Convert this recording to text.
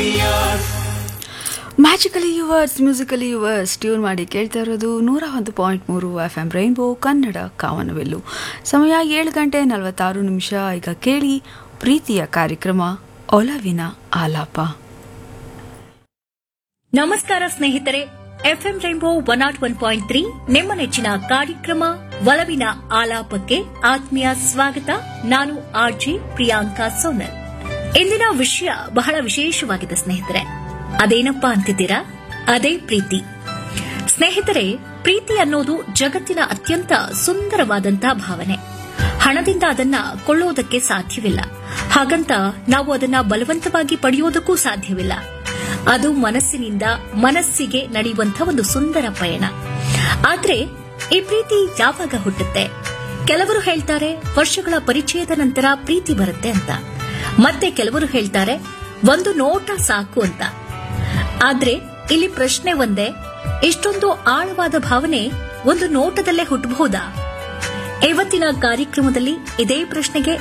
magically yours musically yours tune ಮಾಡಿ ಕೇಳ್ತಾ ಇರೋದು ನೂರ ಒಂದು ಪಾಯಿಂಟ್ ಮೂರು ಎಫ್ ಎಂ ರೈನ್ಬೋ ಕನ್ನಡ ಕಾವನವೆಲ್ಲು ಸಮಯ ಏಳು ಗಂಟೆ ನಲವತ್ತಾರು ನಿಮಿಷ ಈಗ ಕೇಳಿ ಪ್ರೀತಿಯ ಕಾರ್ಯಕ್ರಮ ಒಲವಿನ ಆಲಾಪ ನಮಸ್ಕಾರ ಸ್ನೇಹಿತರೆ FM rainbow one nought one point three ನಿಮ್ಮ ನೆಚ್ಚಿನ ಕಾರ್ಯಕ್ರಮ ಒಲವಿನ ಆಲಾಪಕ್ಕೆ ಆತ್ಮೀಯ ಸ್ವಾಗತ ನಾನು ಆರ್ಜಿ ಪ್ರಿಯಾಂಕಾ ಸೋನಲ್ ಇಂದಿನ ವಿಷಯ ಬಹಳ ವಿಶೇಷವಾಗಿದೆ ಸ್ನೇಹಿತರೆ ಅದೇನಪ್ಪಾ ಅಂತಿದ್ದೀರಾ ಅದೇ ಪ್ರೀತಿ ಸ್ನೇಹಿತರೆ ಪ್ರೀತಿ ಅನ್ನೋದು ಜಗತ್ತಿನ ಅತ್ಯಂತ ಸುಂದರವಾದಂತಹ ಭಾವನೆ ಹಣದಿಂದ ಅದನ್ನ ಕೊಳ್ಳುವುದಕ್ಕೆ ಸಾಧ್ಯವಿಲ್ಲ ಹಾಗಂತ ನಾವು ಅದನ್ನ ಬಲವಂತವಾಗಿ ಪಡೆಯುವುದಕ್ಕೂ ಸಾಧ್ಯವಿಲ್ಲ ಅದು ಮನಸ್ಸಿನಿಂದ ಮನಸ್ಸಿಗೆ ನಡೆಯುವಂತಹ ಒಂದು ಸುಂದರ ಪಯಣ ಆದ್ರೆ ಈ ಪ್ರೀತಿ ಯಾವಾಗ ಹುಟ್ಟುತ್ತೆ ಕೆಲವರು ಹೇಳ್ತಾರೆ ವರ್ಷಗಳ ಪರಿಚಯದ ನಂತರ ಪ್ರೀತಿ ಬರುತ್ತೆ ಅಂತ ಮತ್ತೆ ಕೆಲವರು ಹೇಳ್ತಾರೆ ಒಂದು ನೋಟ ಸಾಕು ಅಂತ ಆದ್ರೆ ಇಲ್ಲಿ ಪ್ರಶ್ನೆ ಒಂದೇ ಇಷ್ಟೊಂದು ಆಳವಾದ ಭಾವನೆ ಒಂದು ನೋಟದಲ್ಲೇ ಹುಟ್ಟಬಹುದಾ ಇವತ್ತಿನ ಕಾರ್ಯಕ್ರಮದಲ್ಲಿ ಇದೇ ಪ್ರಶ್ನೆಗೆ